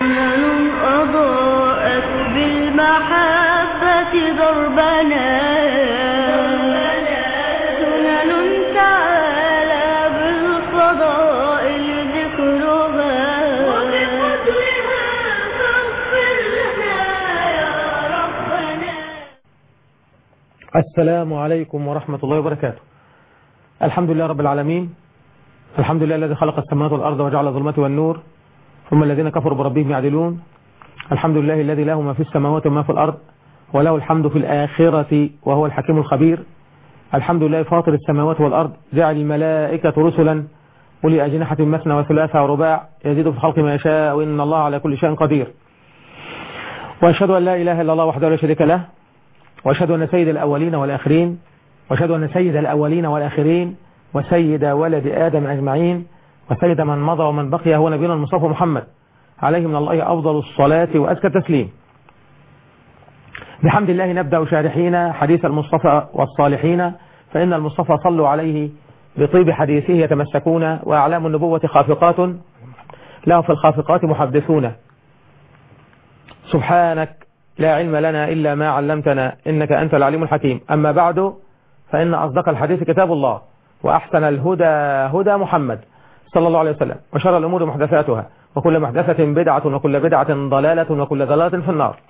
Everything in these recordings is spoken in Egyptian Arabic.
سنن أضاءت بالمحبة دربنا سنن تعالى بالفضائل ذكرها وبقدرها فاغفر لنا يا ربنا السلام عليكم ورحمة الله وبركاته الحمد لله رب العالمين الحمد لله الذي خلق السماوات والأرض وجعل الظلمات والنور ثم الذين كفروا بربهم يعدلون الحمد لله الذي له ما في السماوات وما في الأرض وله الحمد في الآخرة وهو الحكيم الخبير الحمد لله فاطر السماوات والأرض جعل الملائكة رسلا أولي أجنحة مثنى وثلاثة ورباع يزيد في الخلق ما يشاء وإن الله على كل شيء قدير وأشهد أن لا إله إلا الله وحده لا شريك له وأشهد أن سيد الأولين والآخرين وأشهد أن سيد الأولين والآخرين وسيد ولد آدم أجمعين وسيد من مضى ومن بقي هو نبينا المصطفى محمد عليه من الله أفضل الصلاة وأزكى التسليم بحمد الله نبدأ شارحين حديث المصطفى والصالحين فإن المصطفى صلوا عليه بطيب حديثه يتمسكون وأعلام النبوة خافقات له في الخافقات محدثون سبحانك لا علم لنا إلا ما علمتنا إنك أنت العليم الحكيم أما بعد فإن أصدق الحديث كتاب الله وأحسن الهدى هدى محمد صلى الله عليه وسلم وشر الأمور محدثاتها وكل محدثة بدعة وكل بدعة ضلالة وكل ضلالة في النار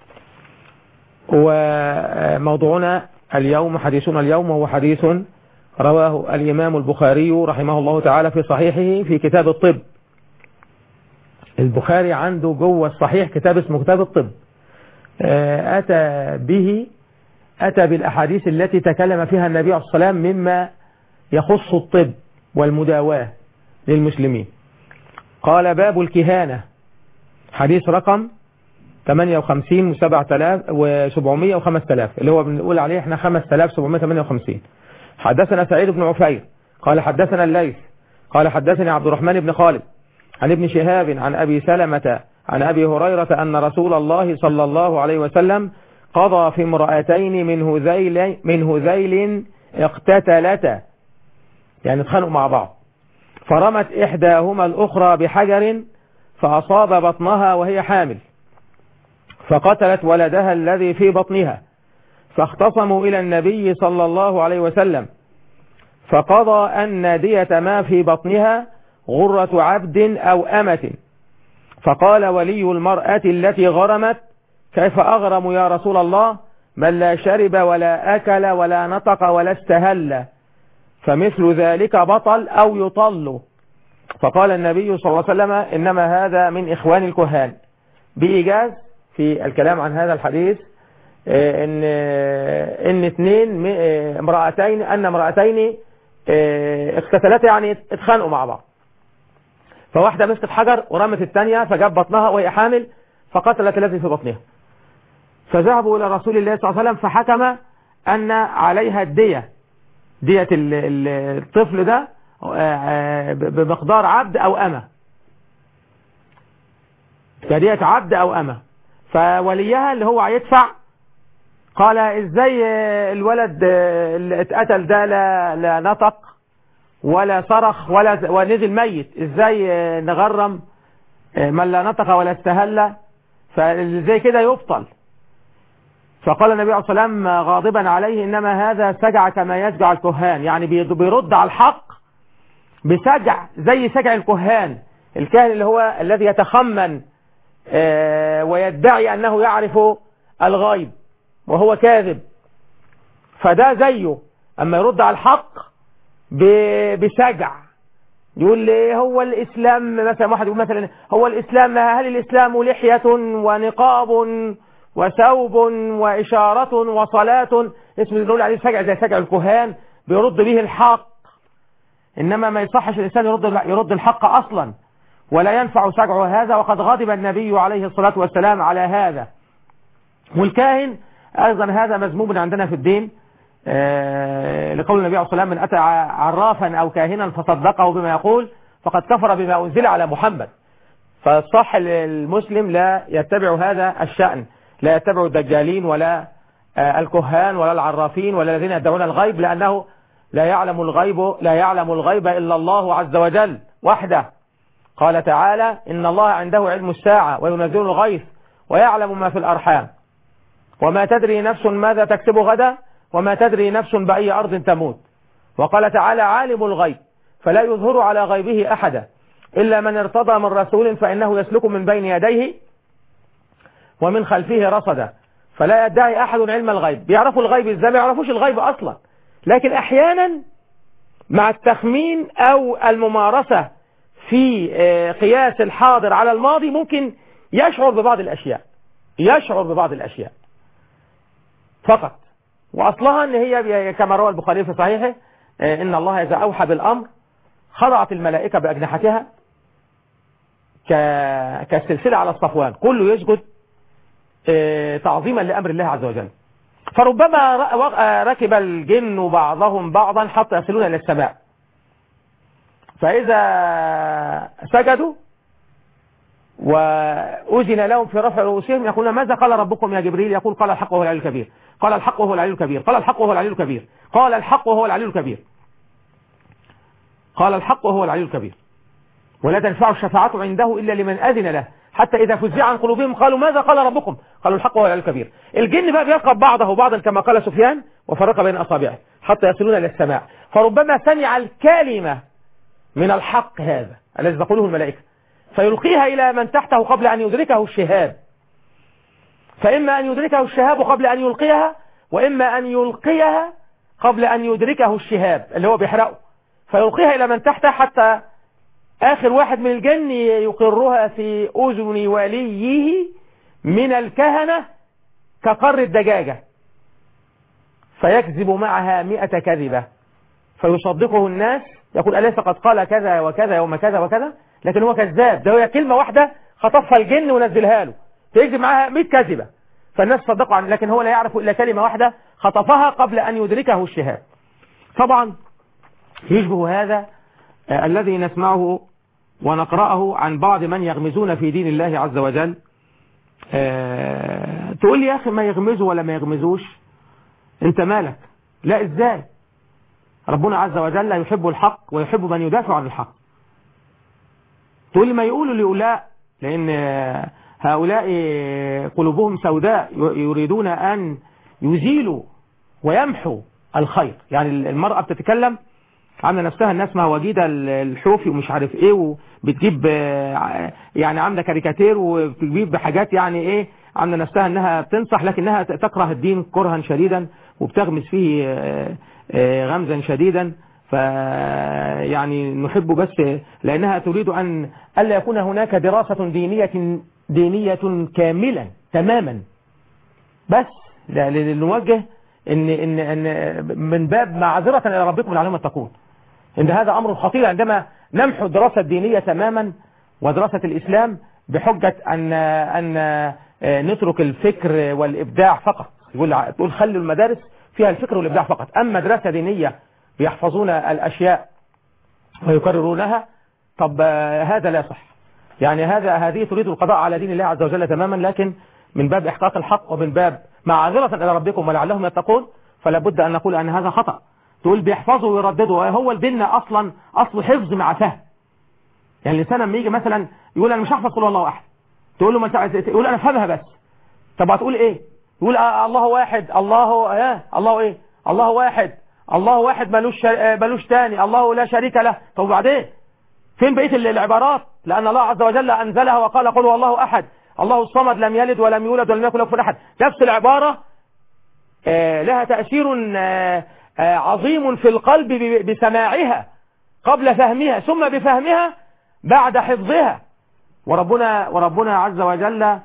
وموضوعنا اليوم حديثنا اليوم هو حديث رواه الإمام البخاري رحمه الله تعالى في صحيحه في كتاب الطب البخاري عنده جوه الصحيح كتاب اسمه كتاب الطب أتى به أتى بالأحاديث التي تكلم فيها النبي عليه الصلاة والسلام مما يخص الطب والمداواة للمسلمين قال باب الكهانة حديث رقم 58 و7700 و5000 اللي هو بنقول عليه احنا 5758 حدثنا سعيد بن عفير قال حدثنا الليث قال حدثني عبد الرحمن بن خالد عن ابن شهاب عن أبي سلمة عن أبي هريرة أن رسول الله صلى الله عليه وسلم قضى في امرأتين من هذيل, من هذيل اقتتلتا يعني اتخانقوا مع بعض فرمت إحداهما الأخرى بحجر فأصاب بطنها وهي حامل فقتلت ولدها الذي في بطنها فاختصموا إلى النبي صلى الله عليه وسلم فقضى أن دية ما في بطنها غرة عبد أو أمة فقال ولي المرأة التي غرمت كيف أغرم يا رسول الله من لا شرب ولا أكل ولا نطق ولا استهل فمثل ذلك بطل أو يطل فقال النبي صلى الله عليه وسلم إنما هذا من إخوان الكهان بإيجاز في الكلام عن هذا الحديث إن إن اثنين امرأتين أن امرأتين اقتتلتا يعني اتخانقوا مع بعض فواحدة مسكت حجر ورمت الثانية فجاب بطنها وهي حامل فقتلت الذي في بطنها فذهبوا إلى رسول الله صلى الله عليه وسلم فحكم أن عليها الدية دية الطفل ده بمقدار عبد أو أمة كدية عبد أو أمة فوليها اللي هو هيدفع قال ازاي الولد اللي اتقتل ده لا, لا نطق ولا صرخ ولا ونزل ميت ازاي نغرم من لا نطق ولا استهل فزي كده يبطل فقال النبي عليه الصلاة والسلام غاضبا عليه إنما هذا سجع كما يسجع الكهان يعني بيرد على الحق بسجع زي سجع الكهان الكاهن اللي هو الذي يتخمن ويدعي أنه يعرف الغيب وهو كاذب فده زيه أما يرد على الحق بسجع يقول لي هو الإسلام مثلا واحد يقول مثلا هو الإسلام هل الإسلام لحية ونقاب وثوب وإشارة وصلاة اسم نقول عليه سجع زي سجع الكهان بيرد به الحق إنما ما يصحش الإنسان يرد يرد الحق أصلا ولا ينفع سجع هذا وقد غضب النبي عليه الصلاة والسلام على هذا والكاهن أيضا هذا مذموم عندنا في الدين آه لقول النبي عليه الصلاة والسلام من أتى عرافا أو كاهنا فصدقه بما يقول فقد كفر بما أنزل على محمد فالصح المسلم لا يتبع هذا الشأن لا يتبع الدجالين ولا آه الكهان ولا العرافين ولا الذين يدعون الغيب لأنه لا يعلم الغيب لا يعلم الغيب إلا الله عز وجل وحده قال تعالى إن الله عنده علم الساعة وينزل الغيث ويعلم ما في الأرحام وما تدري نفس ماذا تكسب غدا وما تدري نفس بأي أرض تموت وقال تعالى عالم الغيب فلا يظهر على غيبه أحدا إلا من ارتضى من رسول فإنه يسلك من بين يديه ومن خلفه رصدا فلا يدعي أحد علم الغيب بيعرفوا الغيب ازاي ما يعرفوش الغيب أصلا لكن أحيانا مع التخمين أو الممارسة في قياس الحاضر على الماضي ممكن يشعر ببعض الأشياء يشعر ببعض الأشياء فقط وأصلها أن هي كما روى البخاري في صحيحه إن الله إذا أوحى بالأمر خضعت الملائكة بأجنحتها كالسلسلة على الصفوان كله يسجد تعظيما لأمر الله عز وجل فربما ركب الجن بعضهم بعضا حتى يصلون إلى السماء فإذا سجدوا وأذن لهم في رفع رؤوسهم يقولون ماذا قال ربكم يا جبريل يقول قال الحق وهو العلي الكبير قال الحق وهو العلي الكبير قال الحق وهو العلي الكبير قال الحق وهو العلي الكبير قال الحق وهو العلي الكبير ولا تنفع الشفاعة عنده إلا لمن أذن له حتى إذا فزع عن قلوبهم قالوا ماذا قال ربكم قالوا الحق وهو العلي الكبير الجن بقى بيرقب بعضه بعضا كما قال سفيان وفرق بين أصابعه حتى يصلون إلى السماء فربما سمع الكلمة من الحق هذا الذي تقوله الملائكة فيلقيها إلى من تحته قبل أن يدركه الشهاب فإما أن يدركه الشهاب قبل أن يلقيها وإما أن يلقيها قبل أن يدركه الشهاب اللي هو بيحرقه فيلقيها إلى من تحته حتى آخر واحد من الجن يقرها في أذن وليه من الكهنة كقر الدجاجة فيكذب معها مئة كذبة فيصدقه الناس يقول أليس قد قال كذا وكذا يوم كذا وكذا لكن هو كذاب ده هي كلمة واحدة خطفها الجن ونزلها له تيجي معاها 100 كذبة فالناس صدقوا عنه لكن هو لا يعرف إلا كلمة واحدة خطفها قبل أن يدركه الشهاب طبعا يشبه هذا آه الذي نسمعه ونقرأه عن بعض من يغمزون في دين الله عز وجل آه تقول لي يا أخي ما يغمزوا ولا ما يغمزوش انت مالك لا ازاي ربنا عز وجل يحب الحق ويحب من يدافع عن الحق تقول لي ما يقولوا لأولاء لأن هؤلاء قلوبهم سوداء يريدون أن يزيلوا ويمحوا الخير يعني المرأة بتتكلم عامله نفسها الناس ما وجيده الحوفي ومش عارف ايه وبتجيب يعني عامله كاريكاتير وبتجيب بحاجات يعني ايه عامله نفسها انها بتنصح لكنها تكره الدين كرها شديدا وبتغمس فيه غمزا شديدا فيعني نحب بس لأنها تريد أن ألا يكون هناك دراسة دينية دينية كاملا تماما بس لنوجه إن, إن, إن من باب معذرة إلى ربكم لعلهم تكون إن هذا أمر خطير عندما نمحو الدراسة الدينية تماما ودراسة الإسلام بحجة أن أن نترك الفكر والإبداع فقط يقول تقول خلوا المدارس فيها الفكر والإبداع فقط أما دراسة دينية يحفظون الأشياء ويكررونها طب هذا لا صح يعني هذا هذه تريد القضاء على دين الله عز وجل تماما لكن من باب إحقاق الحق ومن باب معذرة إلى ربكم ولعلهم يتقون فلا بد أن نقول أن هذا خطأ تقول بيحفظوا ويرددوا هو الدين أصلا أصل حفظ مع فهم يعني الإنسان لما يجي مثلا يقول أنا مش هحفظ قول الله أحد تقول له ما انت يقول أنا أفهمها بس طب هتقول إيه يقول آه الله واحد الله آه الله إيه الله واحد الله واحد ملوش ملوش تاني الله لا شريك له طب وبعدين فين بقيه العبارات لان الله عز وجل انزلها وقال قل الله احد الله الصمد لم يلد ولم يولد ولم يكن له كفوا احد نفس العباره لها تاثير عظيم في القلب بسماعها قبل فهمها ثم بفهمها بعد حفظها وربنا وربنا عز وجل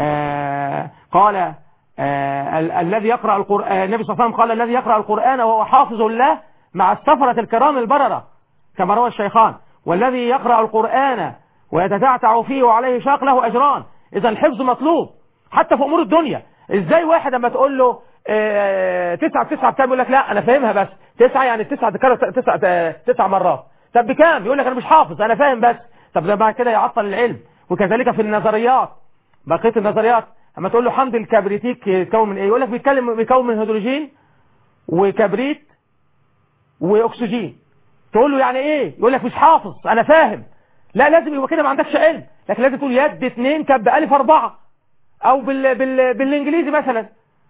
قال آه الذي يقرأ القرآن النبي صلى الله عليه وسلم قال الذي يقرأ القرآن وهو حافظ الله مع السفرة الكرام البررة كما روى الشيخان والذي يقرأ القرآن ويتتعتع فيه وعليه شاق له أجران إذا الحفظ مطلوب حتى في أمور الدنيا إزاي واحد لما تقول له آه تسعة تسعة بكام يقول لك لا أنا فاهمها بس تسعة يعني تسعة تسعة تسع مرات طب بكام يقول لك أنا مش حافظ أنا فاهم بس طب ده بعد كده يعطل العلم وكذلك في النظريات بقية النظريات اما تقول له حمض الكبريتيك يتكون من ايه يقول لك بيتكلم بيكون من هيدروجين وكبريت واكسجين تقول له يعني ايه يقول لك مش حافظ انا فاهم لا لازم يبقى كده ما عندكش علم لكن لازم تقول يد اتنين كب بألف أربعة أو بال بال بالإنجليزي مثلا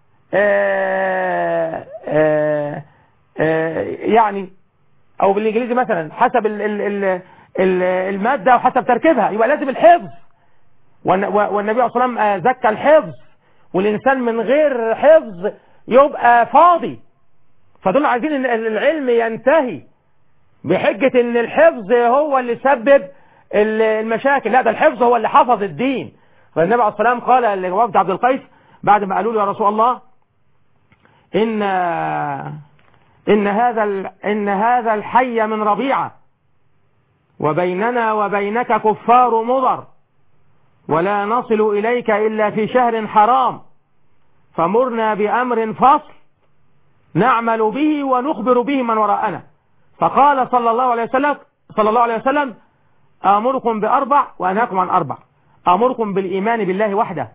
آه آه آه يعني أو بالإنجليزي مثلا حسب ال ال ال ال المادة وحسب تركيبها يبقى لازم الحفظ والن- والنبي عليه الصلاة والسلام آه، زكى الحفظ والإنسان من غير حفظ يبقى فاضي فدول عايزين ان العلم ينتهي بحجة ان الحفظ هو اللي سبب ال- المشاكل لا ده الحفظ هو اللي حفظ الدين فالنبي عليه الصلاة والسلام قال لوفد عبد القيس بعد ما قالوا له يا رسول الله ان ان هذا ال- ان هذا الحي من ربيعة وبيننا وبينك كفار مضر ولا نصل إليك إلا في شهر حرام فمرنا بأمر فصل نعمل به ونخبر به من وراءنا فقال صلى الله عليه وسلم صلى الله عليه وسلم آمركم بأربع وأنهاكم عن أربع آمركم بالإيمان بالله وحده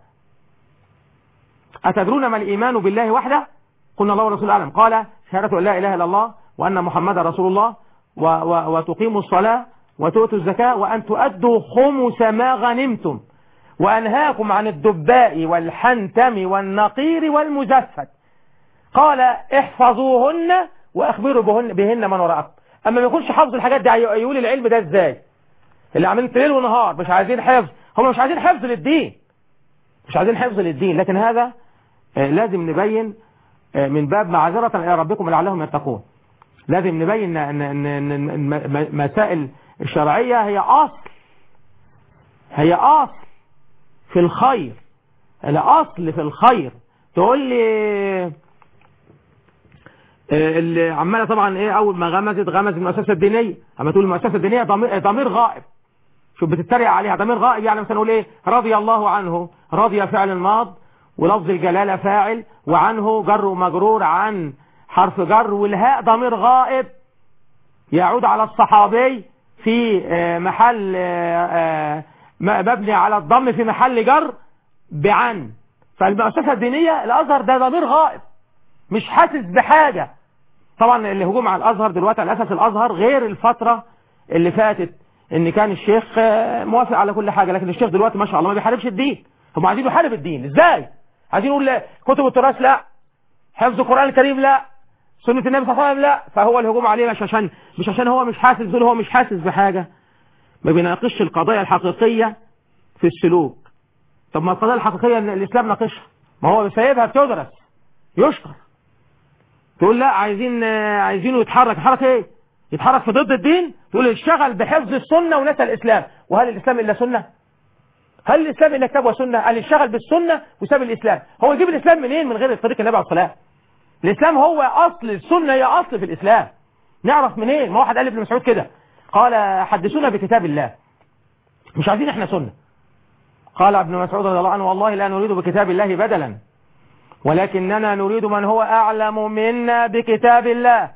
أتدرون ما الإيمان بالله وحده قلنا الله ورسوله أعلم قال شهادة أن لا إله إلا الله وأن محمد رسول الله و و وتقيموا الصلاة وتؤتوا الزكاة وأن تؤدوا خمس ما غنمتم وأنهاكم عن الدباء والحنتم والنقير والمزفت قال احفظوهن واخبروا بهن, بهن من وراءكم اما ما يكونش حافظ الحاجات دي يقول العلم ده ازاي اللي عاملين ليل ونهار مش عايزين حفظ هم مش عايزين حفظ للدين مش عايزين حفظ للدين لكن هذا آه، لازم نبين آه، من باب معذرة إلى ربكم لعلهم يتقون لازم نبين ان ان ان إن الم- المسائل الشرعية هي اصل هي اصل في الخير الاصل في الخير تقول لي آه، اللي عماله طبعا ايه اول ما غمزت غمزت المؤسسه الدينيه اما تقول المؤسسه الدينيه ضمير ضمير غائب شوف بتتريق عليها ضمير غائب يعني مثلا نقول ايه رضي الله عنه رضي فعل الماض ولفظ الجلاله فاعل وعنه جر ومجرور عن حرف جر والهاء ضمير غائب يعود على الصحابي في آه، محل آه، آه، م- مبني على الضم في محل جر بعن فالمؤسسه الدينيه الازهر ده ضمير غائب مش حاسس بحاجة طبعا الهجوم على الازهر دلوقتي على الاساس الازهر غير الفترة اللي فاتت ان كان الشيخ آه، موافق على كل حاجة لكن الشيخ دلوقتي ما شاء الله ما بيحاربش الدين هم عايزين يحارب الدين ازاي عايزين يقول لا كتب التراث لا حفظ القرآن الكريم لا سنة النبي صلى الله عليه وسلم لا فهو الهجوم عليه مش عشان مش عشان هو مش حاسس دول هو مش حاسس بحاجة ما بيناقش القضايا الحقيقية في السلوك طب ما القضايا الحقيقية ان الاسلام ناقشها ما هو سايبها بتدرس يشكر تقول لا عايزين آه، عايزينه يتحرك يتحرك ايه يتحرك في ضد الدين تقول اشتغل بحفظ السنة ونسى الاسلام وهل الاسلام الا سنة هل الاسلام الا كتاب وسنة قال اشتغل بالسنة وساب الاسلام هو يجيب الاسلام منين من غير طريق النبي عليه الصلاة والسلام الاسلام هو اصل السنة هي اصل في الاسلام نعرف منين ما واحد قال ابن مسعود كده قال حدثونا بكتاب الله مش عايزين احنا سنة قال ابن مسعود رضي الله عنه والله لا نريد بكتاب الله بدلا ولكننا نريد من هو أعلم منا بكتاب الله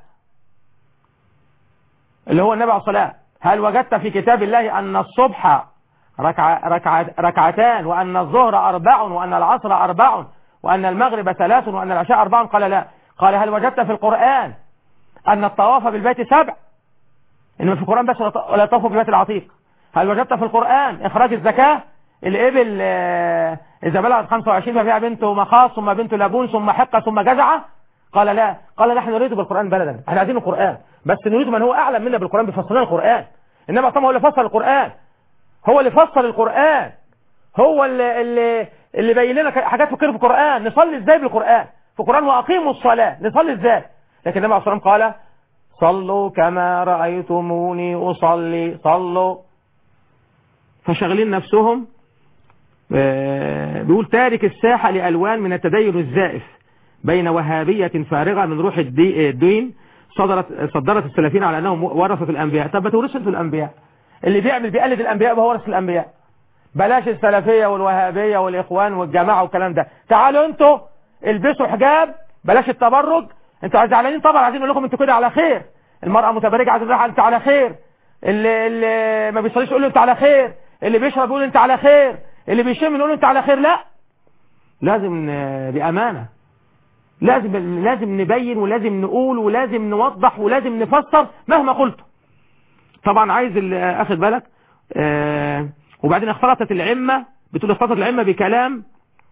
اللي هو النبي عليه الصلاة هل وجدت في كتاب الله أن الصبح ركع ركع ركعتان وأن الظهر أربع وأن العصر أربع وأن المغرب ثلاث وأن العشاء أربع قال لا قال هل وجدت في القرآن أن الطواف بالبيت سبع إنما في القرآن بس ولا طوف بالبيت العتيق هل وجدت في القرآن إخراج الزكاة الإبل آه، إذا بلغت 25 ففيها بنت مخاص ثم بنت لبون ثم حقة ثم جزعة قال لا قال نحن نريد بالقرآن بلدا احنا عايزين القرآن بس نريد من هو أعلم منا بالقرآن بيفسر لنا القرآن إنما أصلا هو اللي فسر القرآن هو اللي فسر القرآن هو اللي اللي اللي بين لنا حاجات كتير في القرآن نصلي ازاي بالقرآن في القرآن وأقيموا الصلاة نصلي ازاي لكن النبي عليه الصلاة والسلام قال صلوا كما رأيتموني أصلي صلوا فشغلين نفسهم آه، بيقول تارك الساحة لألوان من التدين الزائف بين وهابية فارغة من روح الدي- الدين صدرت صدرت السلفيين على أنهم ورثة الأنبياء طب ما تورثوا انتوا الأنبياء اللي بيعمل بيقلد الأنبياء هو ورث الأنبياء بلاش السلفية والوهابية والإخوان والجماعة والكلام ده تعالوا انتوا البسوا حجاب بلاش التبرج انتوا زعلانين طبعا عايزين نقول لكم انتوا كده على خير المرأة متبرجة عايزين نقول انت على خير اللي, اللي ما بيصليش يقول له انت على خير اللي بيشرب يقول انت على خير اللي بيشم يقول انت على خير لا لازم ن- بأمانة لازم لازم نبين ولازم نقول ولازم نوضح ولازم نفسر مهما قلت طبعا عايز ال- اخد بالك آه وبعدين اختلطت العمة بتقول اختلطت العمة بكلام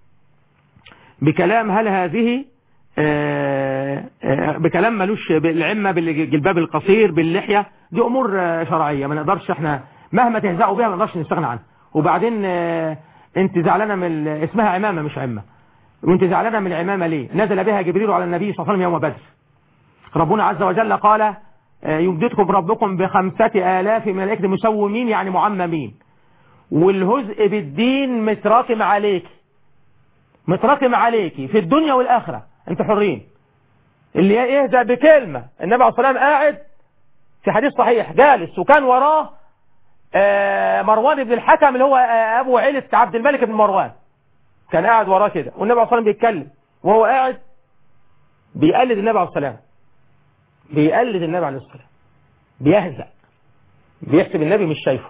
بكلام هل هذه آه آه بكلام ملوش بالعمة بالجلباب القصير باللحية دي امور آه شرعية ما نقدرش احنا مهما تهزقوا بها ما نقدرش نستغنى عنها وبعدين آه انت زعلانة من اسمها عمامة مش عمة وانت زعلانة من العمامة ليه نزل بها جبريل على النبي صلى الله عليه وسلم يوم بدر ربنا عز وجل قال يمددكم ربكم بخمسة آلاف ملائكة مسومين يعني معممين والهزء بالدين متراكم عليك متراكم عليك في الدنيا والآخرة انت حرين اللي يهزأ بكلمة النبي عليه الصلاة والسلام قاعد في حديث صحيح جالس وكان وراه مروان بن الحكم اللي هو أبو عيلة عبد الملك بن مروان كان قاعد وراه كده والنبي عليه الصلاة والسلام بيتكلم وهو قاعد بيقلد النبي عليه الصلاة والسلام بيقلد النبي عليه الصلاة والسلام بيهزأ بيحسب النبي مش شايفه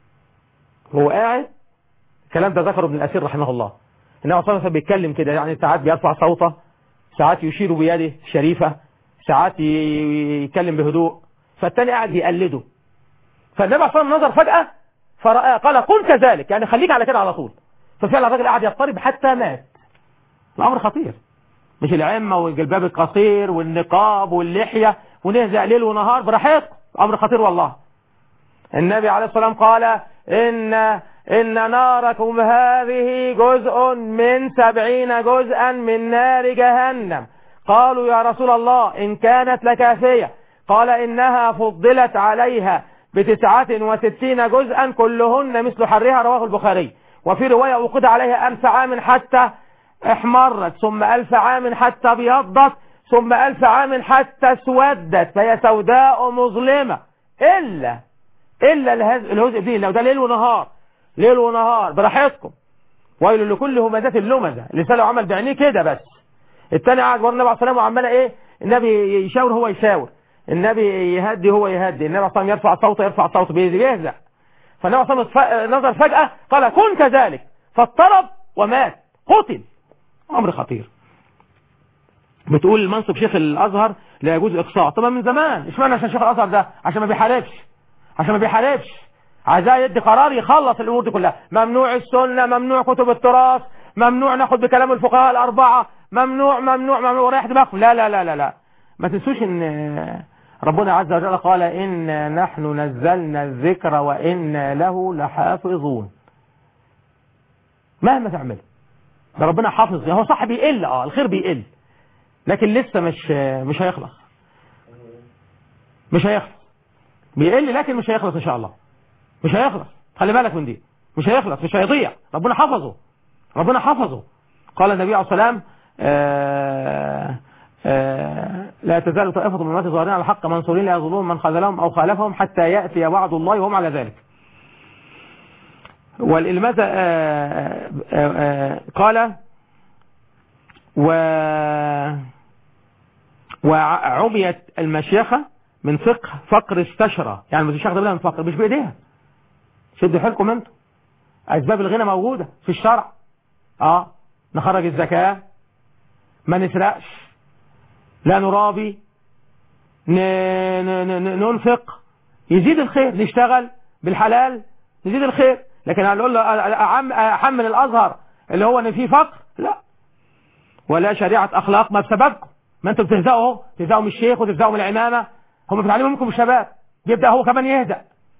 هو قاعد الكلام ده ذكره ابن الأسير رحمه الله النبي عليه الصلاة والسلام بيتكلم كده يعني ساعات بيرفع صوته ساعات يشير بيده الشريفة ساعات يتكلم بهدوء فالتاني قاعد يقلده فالنبي عليه الصلاة والسلام نظر فجأة فرأى قال قل كذلك يعني خليك على كده على طول ففعلا الراجل قاعد يضطرب حتى مات الأمر خطير مش العمة والجلباب القصير والنقاب واللحية ونهزأ ليل ونهار براحتكم أمر خطير والله النبي عليه الصلاة والسلام قال إن إن ناركم هذه جزء من سبعين جزءا من نار جهنم قالوا يا رسول الله إن كانت لكافية قال إنها فضلت عليها بتسعة وستين جزءا كلهن مثل حرها رواه البخاري وفي رواية أوقد عليها ألف عام حتى احمرت ثم ألف عام حتى ابيضت ثم ألف عام حتى اسودت فهي سوداء مظلمة إلا إلا الهزء فيه لو ده ليل ونهار ليل ونهار براحتكم ويل لكل همزات اللمزة اللي لو عمل بعينيه كده بس التاني قاعد ورا النبي عليه الصلاه والسلام وعمال ايه النبي يشاور هو يشاور النبي يهدي هو يهدي النبي عليه الصلاه والسلام يرفع صوته يرفع صوته بيهزأ فالنبي عليه الصلاه والسلام نظر فجأة قال كن كذلك فاضطرب ومات قتل امر خطير بتقول منصب شيخ الازهر لا يجوز اقصاء طبعا من زمان اشمعنى عشان شيخ الازهر ده عشان ما بيحاربش عشان ما بيحاربش عايزاه يدي قرار يخلص الامور دي كلها ممنوع السنه ممنوع كتب التراث ممنوع ناخد بكلام الفقهاء الاربعه ممنوع ممنوع ممنوع ورايح دماغه لا لا لا لا لا ما تنسوش ان ربنا عز وجل قال إن نحن نزلنا الذكر وإنا له لحافظون مهما تعمل ده ربنا حافظ هو صح بيقل اه الخير بيقل لكن لسه مش مش هيخلص مش هيخلص بيقل لكن مش هيخلص ان شاء الله مش هيخلص خلي بالك من دي مش هيخلص مش هيضيع ربنا حفظه ربنا حفظه قال النبي عليه الصلاه والسلام آه آه لا تزال طائفة من الناس ظاهرين على الحق منصورين لا يظلمون من خذلهم أو خالفهم حتى يأتي وعد الله وهم على ذلك والإلمازة آه آه قال و وعميت المشيخة من فقه فقر استشرى يعني المشيخة ده من فقر مش بإيديها شدوا حيلكم انتوا أسباب الغنى موجودة في الشرع اه نخرج الزكاة ما نسرقش لا نرابي ننفق يزيد الخير نشتغل بالحلال يزيد الخير لكن هنقول له احمل الازهر اللي هو ان فيه فقر لا ولا شريعة اخلاق ما بسببكم ما انتم بتهزقوا تهزقوا من الشيخ وتهزقوا من العمامة هم بتعلموا منكم الشباب يبدأ هو كمان يهزأ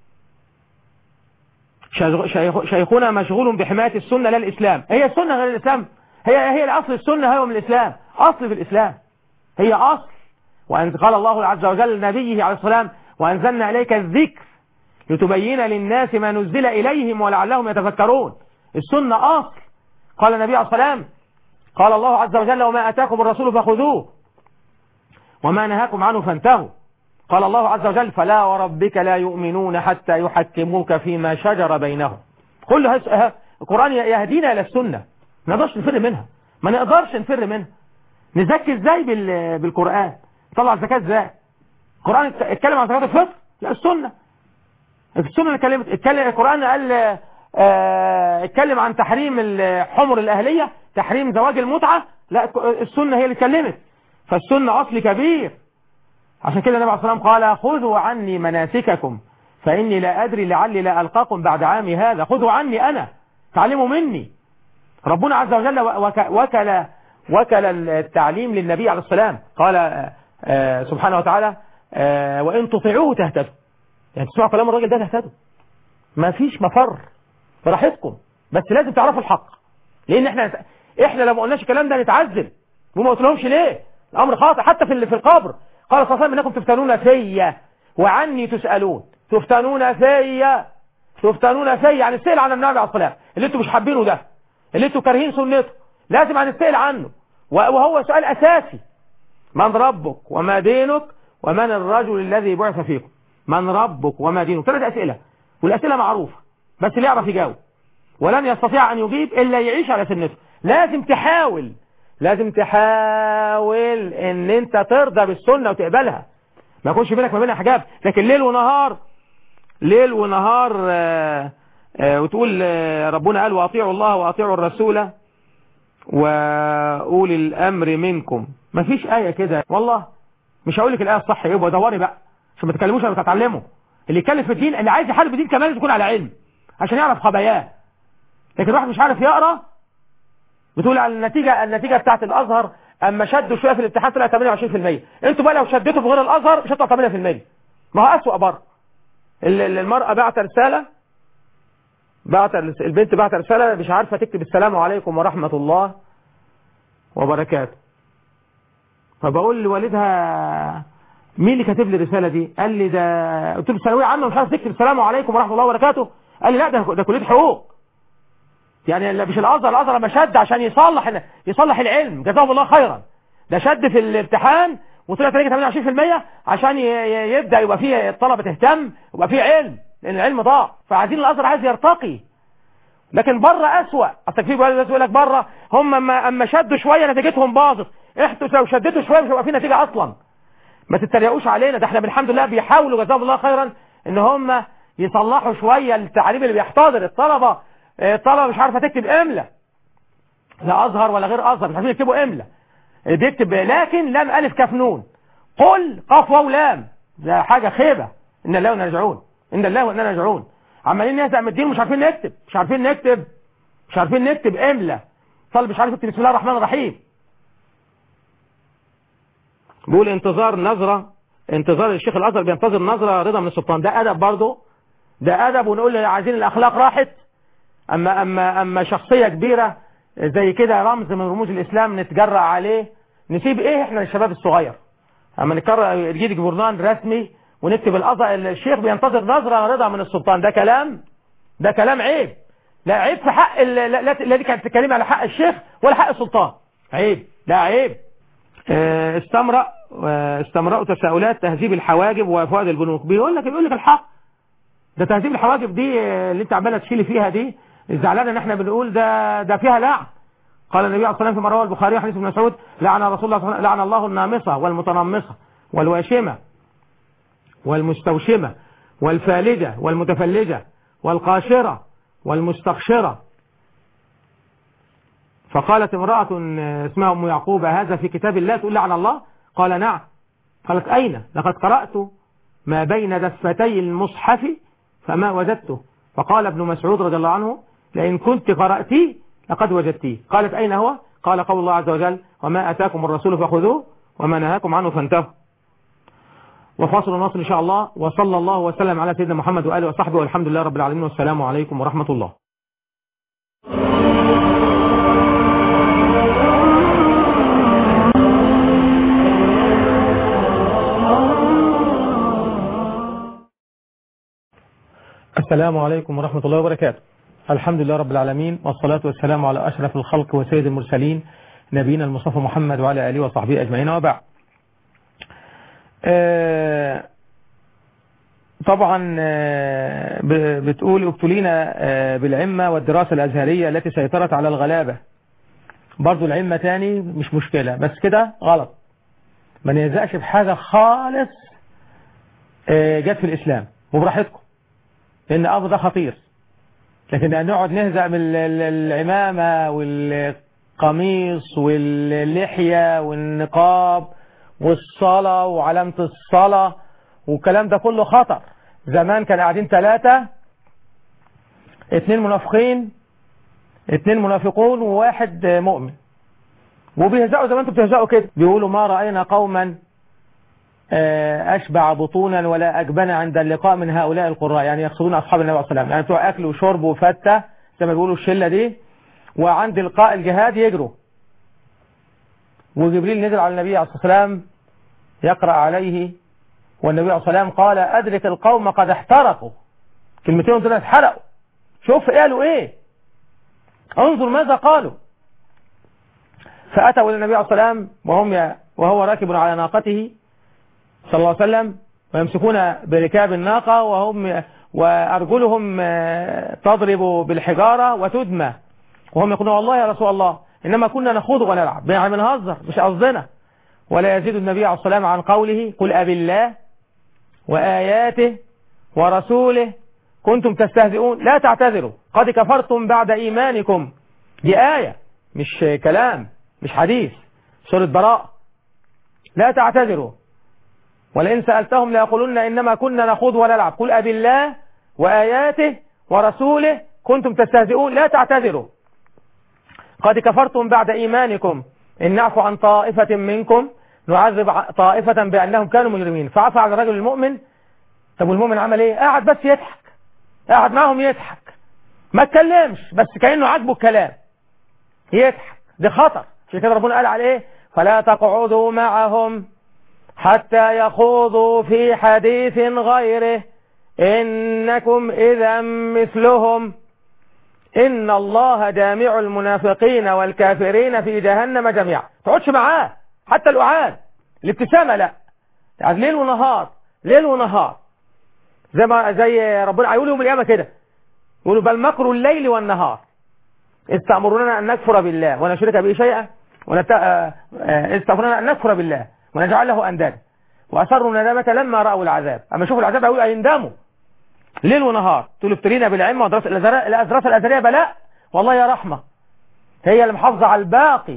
شيخنا مشغول بحماية السنة لا الإسلام هي السنة غير الإسلام هي هي الأصل السنة هو من الإسلام أصل في الإسلام هي أصل وأن قال الله عز وجل لنبيه عليه السلام وأنزلنا إليك الذكر لتبين للناس ما نزل إليهم ولعلهم يتفكرون السنة أصل قال النبي عليه السلام قال الله عز وجل وما أتاكم الرسول فخذوه وما نهاكم عنه فانتهوا قال الله عز وجل فلا وربك لا يؤمنون حتى يحكموك فيما شجر بينهم كل هذا القرآن يهدينا إلى السنة ما نقدرش نفر منها ما نقدرش نفر منها نزكي ازاي بالقرآن طلع الزكاة ازاي القرآن اتكلم عن زكاة الفطر لا السنة السنة اتكلمت اتكلم القرآن قال اه اتكلم عن تحريم الحمر الأهلية تحريم زواج المتعة لا السنة هي اللي اتكلمت فالسنة أصل كبير عشان كده النبي عليه الصلاة والسلام قال خذوا عني مناسككم فإني لا أدري لعلي لا ألقاكم بعد عامي هذا خذوا عني أنا تعلموا مني ربنا عز وجل وك- وكل وكل التعليم للنبي عليه السلام قال آه، آه، سبحانه وتعالى آه، وإن تطيعوه تهتدوا يعني تسمعوا كلام الراجل ده تهتدوا ما فيش مفر براحتكم بس لازم تعرفوا الحق لان احنا احنا لو ما قلناش الكلام ده نتعذب وما قلتلهمش ليه الامر خاطئ حتى في ال- في القبر قال صلى الله عليه وسلم انكم تفتنون في وعني تسالون تفتنون في تفتنون في يعني السئل عن النبي عليه الصلاه اللي انتم مش حابينه ده اللي انتم كارهين سنته لازم هنسال عنه و- وهو سؤال اساسي من ربك وما دينك ومن الرجل الذي بعث فيكم من ربك وما دينك ثلاث اسئله والاسئله معروفه بس اللي يعرف يجاوب ولن يستطيع أن يجيب إلا يعيش على سنته لازم تحاول لازم تحاول ان انت ترضى بالسنة وتقبلها ما يكونش بينك ما بينها حجاب لكن ليل ونهار ليل ونهار آه، آه، وتقول آه، ربنا قال واطيعوا الله واطيعوا الرسول واولي الامر منكم ما فيش آية كده والله مش هقول لك الآية الصح يبقى دوري بقى عشان ما تتكلموش ولا تتعلموا اللي يتكلم في الدين اللي عايز يحارب الدين كمان لازم يكون على علم عشان يعرف خباياه لكن واحد مش عارف يقرا بتقول على النتيجة النتيجة بتاعت الازهر اما شدوا شوية في الامتحان طلع 28% انتوا بقى لو شدتوا في غير الازهر مش هتطلع 8% ما هو اسوأ بره ال- ال- المرأة بعت رسالة بعت الرس- البنت بعت رسالة مش عارفة تكتب السلام عليكم ورحمة الله وبركاته فبقول لوالدها مين اللي كاتب لي الرسالة دي قال لي ده قلت له ثانوية عامة مش عارف تكتب السلام عليكم ورحمة الله وبركاته قال لي لا ده ده كلية حقوق يعني لا- مش الازهر الازهر لما شد عشان يصلح يصلح العلم جزاهم الله خيرا ده شد في الامتحان وطلعت نتيجه 28% عشان ي- ي- يبدا يبقى فيه الطلبه تهتم ويبقى فيه علم لان العلم ضاع فعايزين الازهر عايز يرتقي لكن بره اسوأ اصل في بلد يقول لك بره هم اما اما شدوا شويه نتيجتهم باظت احتوا لو شدتوا شويه مش هيبقى في نتيجه اصلا ما تتريقوش علينا ده احنا الحمد لله بيحاولوا جزاهم الله خيرا ان هم يصلحوا شويه التعليم اللي بيحتضر الطلبه آه، الطلبه مش عارفه تكتب املا لا ازهر ولا غير ازهر مش عارفين يكتبوا املا آه، بيكتب لكن لام الف كاف نون قل قاف واو لام ده حاجه خيبه ان الله وانا راجعون ان الله وانا راجعون عمالين نهزق من الدين مش عارفين نكتب مش عارفين نكتب مش عارفين نكتب املا طالب مش عارف يكتب بسم الله الرحمن الرحيم بيقول انتظار نظرة انتظار الشيخ الازهر بينتظر نظرة رضا من السلطان ده ادب برضه ده ادب ونقول عايزين الاخلاق راحت اما اما اما شخصية كبيرة زي كده رمز من رموز الاسلام نتجرأ عليه نسيب ايه احنا للشباب الصغير اما نكرر نجيب جورنال رسمي ونكتب الازهر الشيخ بينتظر نظرة رضا من السلطان ده كلام ده كلام عيب لا عيب في حق ال- لا لا لا دي كانت تتكلم على حق الشيخ ولا حق السلطان عيب لا عيب آه، استمرأ آه، استمرأوا تساؤلات تهذيب الحواجب وفؤاد البنوك بيقول لك بيقول لك الحق ده تهذيب الحواجب دي آه، اللي انت عماله تشيلي فيها دي زعلانه ان احنا بنقول ده ده فيها لعن قال النبي عليه الصلاه والسلام في رواه البخاري حديث ابن مسعود لعن رسول الله صلى الله عليه وسلم لعن الله النامصه والمتنمصه والواشمه والمستوشمه والفالجه والمتفلجه والقاشره والمستقشره فقالت امرأة اسمها أم يعقوب هذا في كتاب الله تقول لعن الله قال نعم قالت أين لقد قرأت ما بين دفتي المصحف فما وجدته فقال ابن مسعود رضي الله عنه لئن كنت قرأتي لقد وجدتيه قالت أين هو قال قول الله عز وجل وما أتاكم الرسول فخذوه وما نهاكم عنه فانتهوا وفاصل ونصل إن شاء الله وصلى الله وسلم على سيدنا محمد وآله وصحبه والحمد لله رب العالمين والسلام عليكم ورحمة الله السلام عليكم ورحمة الله وبركاته الحمد لله رب العالمين والصلاة والسلام على أشرف الخلق وسيد المرسلين نبينا المصطفى محمد وعلى آله وصحبه أجمعين وبعد آه، طبعا آه، ب- بتقول ابتلينا آه، بالعمة والدراسة الأزهرية التي سيطرت على الغلابة برضو العمة تاني مش مشكلة بس كده غلط ما نيزقش بحاجة خالص آه، جت في الإسلام وبراحتكم لأن الأمر ده خطير لكن أن نقعد نهزأ من ال- ال- العمامة والقميص واللحية والنقاب والصلاة وعلامة الصلاة والكلام ده كله خطر زمان كان قاعدين ثلاثة اتنين منافقين اتنين منافقون وواحد مؤمن وبيهزقوا زي ما انتم بتهزقوا كده بيقولوا ما رأينا قوما آه، أشبع بطونا ولا أجبن عند اللقاء من هؤلاء القراء يعني يقصدون أصحاب النبي عليه الصلاة والسلام يعني بتوع أكل وشرب وفتة زي ما بيقولوا الشلة دي وعند لقاء الجهاد يجروا وجبريل نزل على النبي عليه الصلاة والسلام يقرأ عليه والنبي عليه الصلاة والسلام قال أدرك القوم قد احترقوا كلمتين دول اتحرقوا شوف قالوا ايه انظر ماذا قالوا فأتوا إلى النبي عليه الصلاة والسلام وهم ي... وهو راكب على ناقته صلى الله عليه وسلم ويمسكون بركاب الناقة وهم وأرجلهم آه، تضرب بالحجارة وتدمى وهم يقولون والله يا رسول الله إنما كنا نخوض ونلعب يعني بنهزر مش قصدنا ولا يزيد النبي عليه الصلاة والسلام عن قوله قل أبي الله وآياته ورسوله كنتم تستهزئون لا تعتذروا قد كفرتم بعد إيمانكم دي آية مش كلام مش حديث سورة براء لا تعتذروا ولئن سألتهم ليقولن إنما كنا نخوض ونلعب قل أبي الله وآياته ورسوله كنتم تستهزئون لا تعتذروا قد كفرتم بعد إيمانكم إن نعفو عن طائفة منكم نعذب ع- طائفة بأنهم كانوا مجرمين فعفى عن الرجل المؤمن طب والمؤمن عمل ايه قاعد بس يضحك قاعد معهم يضحك ما اتكلمش بس كأنه عاجبه الكلام يضحك ده خطر عشان كده ربنا قال عليه فلا تقعدوا معهم حتى يخوضوا في حديث غيره إنكم إذا مثلهم إن الله جامع المنافقين والكافرين في جهنم جميعا تقعدش معاه حتى الأعاد الابتسامة لا يعني ليل ونهار ليل ونهار زي ما زي ربنا هيقول يوم القيامة كده يقولوا بل مكر الليل والنهار إذ تأمروننا أن نكفر بالله ونشرك به شيئا ونت... آه، آه، إذ تأمروننا أن نكفر بالله ونجعل له أندادا وأسروا الندامة لما رأوا العذاب أما شوفوا العذاب هيقول هيندموا ليل ونهار تقول ابتلينا بالعلم ودراسة الأزرار- الأزرار الأزرية بلاء والله يا رحمة هي اللي محافظة على الباقي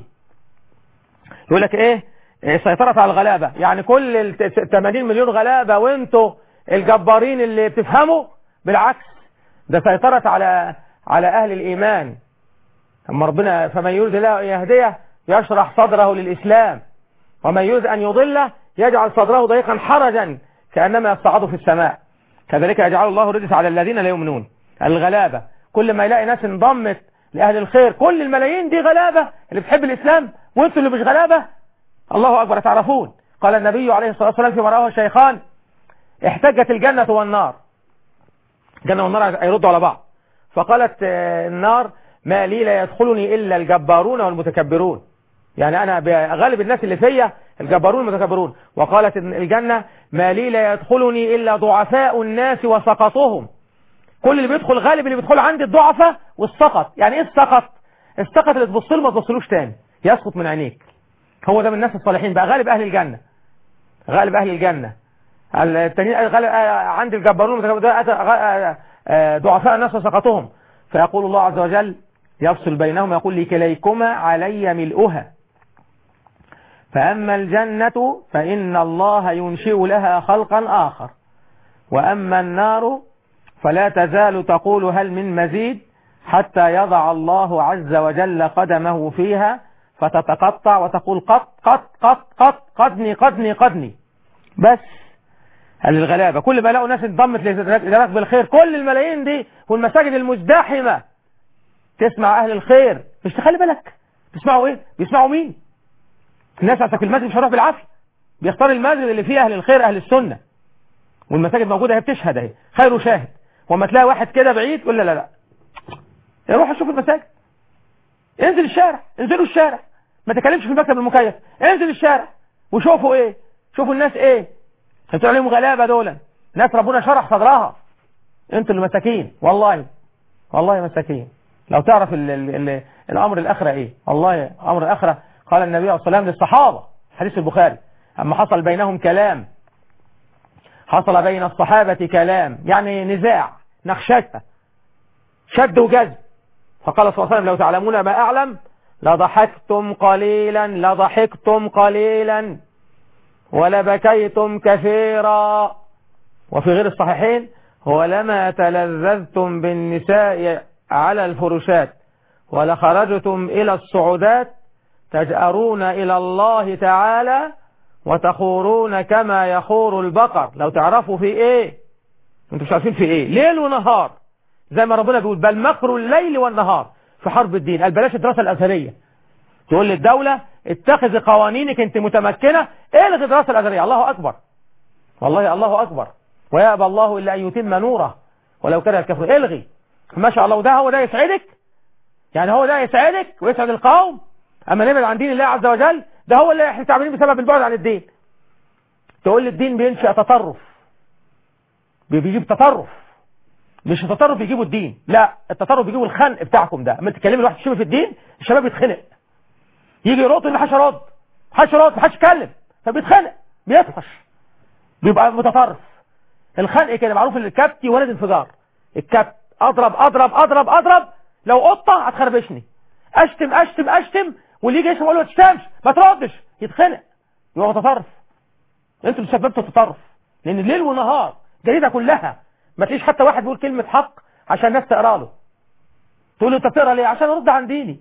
يقول لك ايه إيه، سيطرت على الغلابة يعني كل ال 80 مليون غلابة وانتوا الجبارين اللي بتفهموا بالعكس ده سيطرت على على اهل الايمان اما ربنا فمن يريد الله ان يهديه يشرح صدره للاسلام ومن يريد ان يضله يجعل صدره ضيقا حرجا كانما يصعد في السماء كذلك يجعل الله الرجس على الذين لا يؤمنون الغلابة كل ما يلاقي ناس انضمت لأهل الخير كل الملايين دي غلابة اللي بتحب الإسلام وانتوا اللي مش غلابة الله أكبر تعرفون قال النبي عليه الصلاة والسلام فيما رواه الشيخان احتجت الجنة والنار الجنة والنار هيردوا على بعض فقالت آه، النار ما لي لا يدخلني إلا الجبارون والمتكبرون يعني أنا غالب الناس اللي فيا الجبارون المتكبرون وقالت إن الجنة ما لي لا يدخلني إلا ضعفاء الناس وسقطهم كل اللي بيدخل غالب اللي بيدخل عندي الضعفة والسقط يعني ايه السقط السقط اللي تبص له ما تبصلوش تاني يسقط من عينيك هو ده من الناس الصالحين بقى غالب اهل الجنة غالب اهل الجنة التانيين غالب آه، عند الجبارون المتكبرون ده أتى- آه، آه، ضعفاء الناس وسقطهم فيقول الله عز وجل يفصل بينهم يقول لكليكما علي ملؤها فأما الجنة فإن الله ينشئ لها خلقا آخر وأما النار فلا تزال تقول هل من مزيد حتى يضع الله عز وجل قدمه فيها فتتقطع وتقول قط قط قط قط قدني قدني قدني بس هل الغلابة كل ما لقوا ناس انضمت لدرك بالخير كل الملايين دي والمساجد المزدحمة تسمع أهل الخير مش تخلي بالك بيسمعوا ايه بيسمعوا مين الناس عشان في المسجد مش هيروح بالعافية بيختار المسجد اللي فيه أهل الخير أهل السنة والمساجد موجودة هي بتشهد اهي خير شاهد وما تلاقي واحد كده بعيد يقول لا لا لا روح شوف المساجد انزل الشارع انزلوا الشارع ما تكلمش في المكتب المكيف انزل الشارع وشوفوا ايه شوفوا الناس ايه انتوا عليهم غلابة دول ناس ربنا شرح صدرها انتوا اللي مساكين والله والله مساكين لو تعرف ال ال ال الامر الاخره ايه والله امر الاخره قال النبي عليه الصلاه والسلام للصحابه حديث البخاري اما حصل بينهم كلام حصل بين الصحابة كلام يعني نزاع نخشتة شد وجذب فقال صلى الله عليه وسلم لو تعلمون ما أعلم لضحكتم قليلا لضحكتم قليلا ولبكيتم كثيرا وفي غير الصحيحين ولما تلذذتم بالنساء على الفرشات ولخرجتم إلى الصعودات تجأرون إلى الله تعالى وتخورون كما يخور البقر لو تعرفوا في ايه انتوا مش عارفين في ايه ليل ونهار زي ما ربنا بيقول بل مكر الليل والنهار في حرب الدين قال بلاش الدراسة الأزهرية تقول للدولة اتخذ قوانينك انت متمكنة الغي الدراسة الأزهرية الله أكبر والله الله أكبر ويأبى الله إلا أن يتم نوره ولو كره الكفر الغي ما شاء الله وده هو ده يسعدك يعني هو ده يسعدك ويسعد القوم أما نبعد عن دين الله عز وجل ده هو اللي احنا تعبانين بسبب البعد عن الدين تقول لي الدين بينشأ تطرف بيجيب تطرف مش التطرف بيجيبوا الدين لا التطرف بيجيبوا الخنق بتاعكم ده اما تتكلمي الواحد شبه في الدين الشباب يتخنق يجي يرد ما حدش يرد حدش يرد ما حدش يتكلم فبيتخنق بيطفش بيبقى متطرف الخنق كده معروف ان الكبت ولد انفجار الكبت اضرب اضرب اضرب اضرب لو قطه هتخربشني اشتم اشتم اشتم واللي يجي يشتم اقول له ما تشتمش ما تردش يتخنق يبقى متطرف انتوا اللي سببتوا التطرف لان الليل والنهار جريده كلها ما تلاقيش حتى واحد بيقول كلمه حق عشان الناس تقرا له تقول له انت بتقرا ليه عشان ارد عن ديني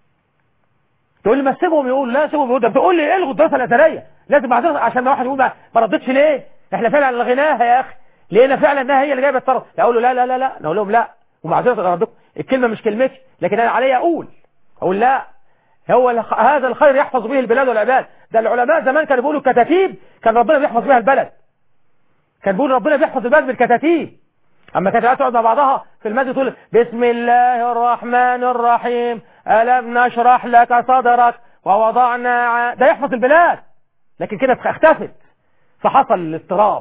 تقول لي ما سيبهم يقول لا سيبهم يقول ده بتقول لي الغوا الدراسه الازهريه لازم بعد عشان ما واحد يقول ما ما ردتش ليه احنا فعلا لغيناها يا اخي لقينا فعلا انها هي اللي جايبه الطرف اقول له لا لا لا لا نقول لهم لا ومعذره ردكم الكلمه مش كلمتي لكن انا علي اقول اقول لا هو الخ... هذا الخير يحفظ به البلاد والعباد ده العلماء زمان كانوا بيقولوا الكتاتيب كان ربنا بيحفظ بها البلد كان بيقول ربنا بيحفظ البلد بالكتاتيب اما كانت تقعد مع بعضها في المسجد تقول بسم الله الرحمن الرحيم ألم نشرح لك صدرك ووضعنا ع... ده يحفظ البلاد لكن كده اختفت فحصل الاضطراب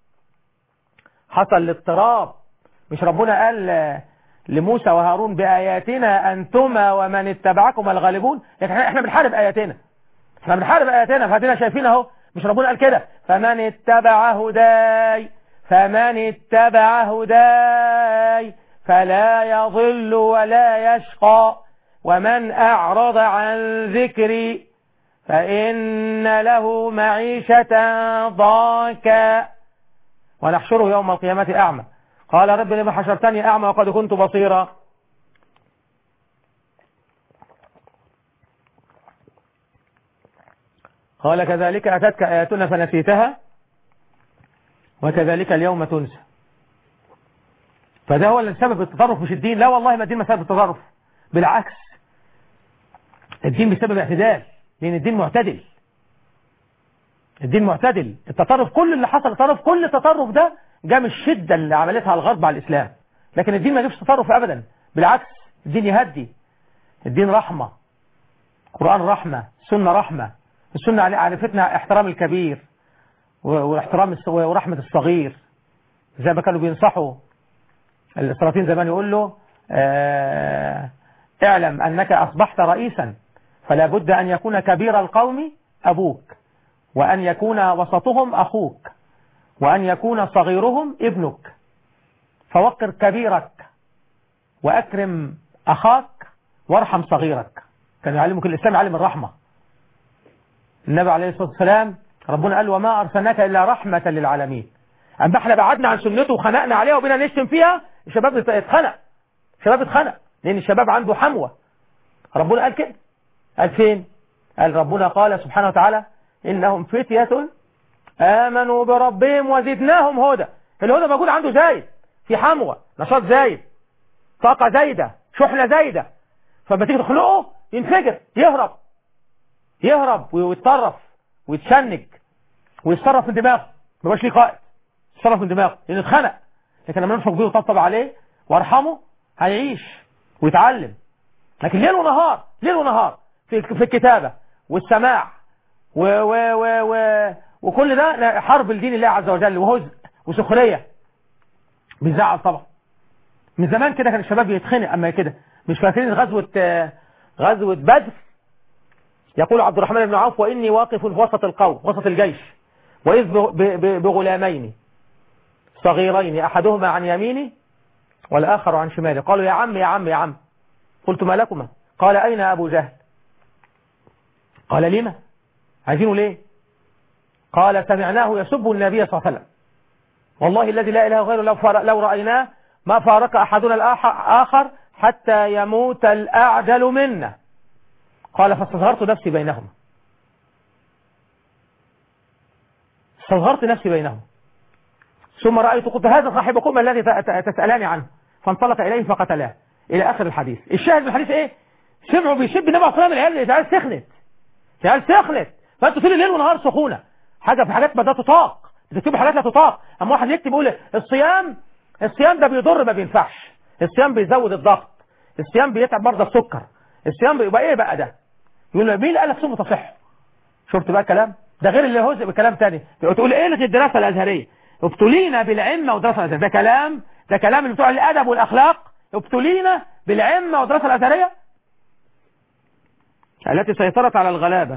حصل الاضطراب مش ربنا قال لموسى وهارون بآياتنا أنتما ومن اتبعكم الغالبون لكن احنا بنحارب آياتنا احنا بنحارب آياتنا فهدينا شايفين اهو مش ربنا قال كده فمن اتبع هداي فمن اتبع هداي فلا يضل ولا يشقى ومن أعرض عن ذكري فإن له معيشة ضاكا ونحشره يوم القيامة أعمى قال رب لما حشرتني أعمى وقد كنت بصيرا قال كذلك أتتك آياتنا فنسيتها وكذلك اليوم تنسى فده هو اللي سبب التطرف مش الدين لا والله ما الدين ما سبب التطرف بالعكس الدين بسبب اعتدال لأن الدين معتدل الدين معتدل التطرف كل اللي حصل التطرف كل التطرف ده جاء من الشدة اللي عملتها الغرب على الإسلام لكن الدين ما يجيبش تطرف أبدا بالعكس الدين يهدي الدين رحمة قرآن رحمة سنة رحمة السنة عرفتنا احترام الكبير واحترام ورحمة الصغير زي ما كانوا بينصحوا السلاطين زمان يقول له اه اعلم أنك أصبحت رئيسا فلا بد أن يكون كبير القوم أبوك وأن يكون وسطهم أخوك وأن يكون صغيرهم ابنك فوقر كبيرك وأكرم أخاك وارحم صغيرك كان يعلمك الإسلام يعلم الرحمة النبي عليه الصلاة والسلام ربنا قال وما أرسلناك إلا رحمة للعالمين أما احنا بعدنا عن سنته وخنقنا عليها وبنا نشتم فيها الشباب اتخنق الشباب اتخنق لأن الشباب عنده حموة ربنا قال كده قال فين قال ربنا قال سبحانه وتعالى إنهم فتية آمنوا بربهم وزدناهم هدى الهدى موجود عنده زايد في حموة نشاط زايد طاقة زايدة شحنة زايدة فلما تيجي تخلقه ينفجر يهرب يهرب ويتطرف ويتشنج ويتصرف من دماغه ما يبقاش ليه قائد يتصرف من دماغه لان اتخنق لكن لما ننفق بيه وطبطب عليه وارحمه هيعيش ويتعلم لكن ليل ونهار ليل ونهار في في الكتابة والسماع و و و و وكل ده حرب لدين الله عز وجل وهزء وسخرية بيزعل طبعا من زمان كده كان الشباب يتخنق اما كده مش فاكرين غزوة غزوة بدر يقول عبد الرحمن بن عوف وإني واقف في وسط القوم وسط الجيش وإذ بغلامين صغيرين أحدهما عن يميني والآخر عن شمالي قالوا يا عم يا عم يا عم قلت ما لكما قال أين أبو جهل قال لما عايزينه ليه قال سمعناه يسب النبي صلى الله عليه وسلم والله الذي لا اله غيره لو فار- لو رايناه ما فارق احدنا الاخر حتى يموت الاعجل منا قال فاستصغرت نفسي بينهما استصغرت نفسي بينهم ثم رأيت قلت هذا صاحبكم الذي ت- ت- تسألاني عنه فانطلق إليه فقتلاه إلى آخر الحديث الشاهد من الحديث إيه سمعوا بيشب النبي عليه الصلاة والسلام العيال العيال سخنت العيال سخنت فأنتوا طول الليل ونهار سخونة حاجة في حاجات ما لا تطاق بتكتبوا حاجات لا تطاق أما واحد يكتب يقول الصيام الصيام ده بيضر ما بينفعش الصيام بيزود الضغط الصيام بيتعب مرضى السكر الصيام بيبقى ايه بقى ده يقول له مين قال لك صوم تصح شفت بقى الكلام ده غير اللي هزء بكلام تاني تقول ايه لك الدراسة الازهرية ابتلينا بالعمة ودراسة الازهرية ده كلام ده كلام اللي بتوع الادب والاخلاق ابتلينا بالعمة ودراسة الازهرية التي سيطرت على الغلابة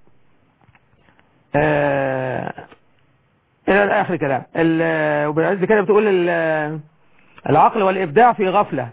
آه الى اخر كلام ال- وبالعز كده بتقول ال- العقل والابداع في غفلة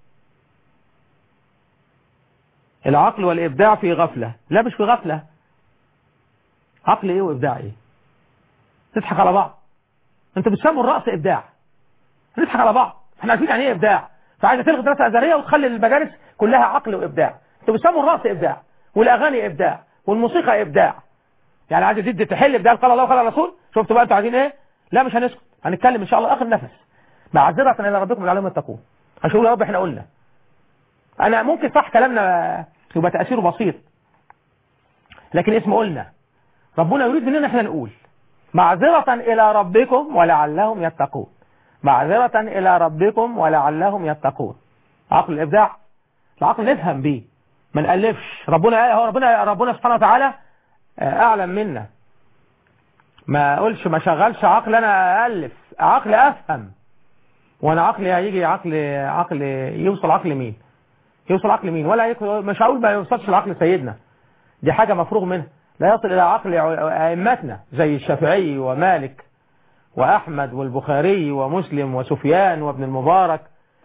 العقل والابداع في غفلة لا مش في غفلة عقل ايه وابداع ايه تضحك على بعض انت بتسموا الرأس ابداع نضحك على بعض احنا عارفين يعني ايه ابداع فعايزه تلغي دراسه ازهريه وتخلي المجالس كلها عقل وابداع انتوا بتسموا الرأس ابداع والاغاني ابداع والموسيقى ابداع يعني عايزه تدي تحل ابداع قال الله وقال الرسول شفتوا بقى انتوا عايزين ايه لا مش هنسكت هنتكلم ان شاء الله اخر نفس معذره الى ربكم العليم التقون عشان يا رب احنا قلنا انا ممكن صح كلامنا يبقى تاثيره بسيط لكن اسمه قلنا ربنا يريد مننا احنا نقول معذرة إلى ربكم ولعلهم يتقون معذرة إلى ربكم ولعلهم يتقون عقل الإبداع العقل نفهم بيه ما نألفش ربنا هو ربنا ربنا سبحانه وتعالى أعلم منا ما أقولش ما شغلش عقل أنا أألف عقل أفهم وأنا عقلي هيجي عقل عقل يوصل عقل مين يوصل عقل مين ولا يك... مش هقول ما يوصلش لعقل سيدنا دي حاجة مفروغ منها لا يصل إلى عقل أئمتنا زي الشافعي ومالك وأحمد والبخاري ومسلم وسفيان وابن المبارك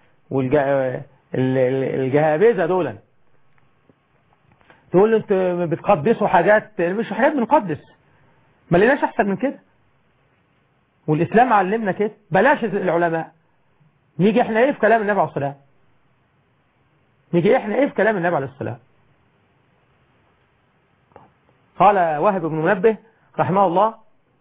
والجهابذة دولا تقول له انت بتقدسوا حاجات مش حاجات بنقدس ما لناش احسن من كده والاسلام علمنا كده بلاش العلماء نيجي احنا ايه في كلام النبي عليه الصلاه نيجي احنا ايه في كلام النبي عليه الصلاه قال وهب بن منبه رحمه الله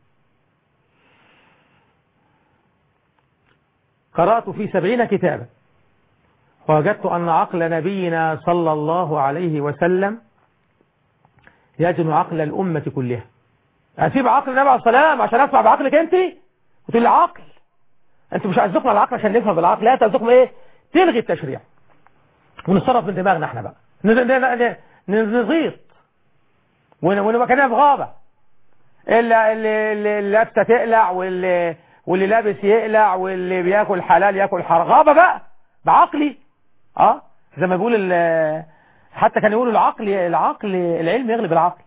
قرأت في سبعين كتابا ووجدت أن عقل نبينا صلى الله عليه وسلم يجن عقل الأمة كلها أسيب عقل النبي عليه السلام عشان أسمع بعقلك أنت وتقول لي عقل أنتوا مش عايزكم العقل عشان نفهم بالعقل لا أنتوا عايزكم إيه تلغي التشريع ونتصرف من دماغنا احنا بقى نغيط ونبقى كده في غابة اللي, اللي, اللي لابسه تقلع واللي, واللي لابس يقلع واللي بياكل حلال ياكل حرام غابة بقى بعقلي اه زي ما بيقول حتى كانوا يقولوا العقل العقل العلم يغلب العقل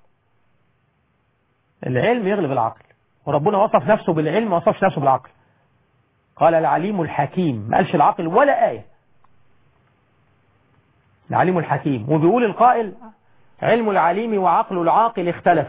العلم يغلب العقل وربنا وصف نفسه بالعلم ما وصفش نفسه بالعقل قال العليم الحكيم ما قالش العقل ولا آية العليم الحكيم وبيقول القائل علم العليم وعقل العاقل اختلف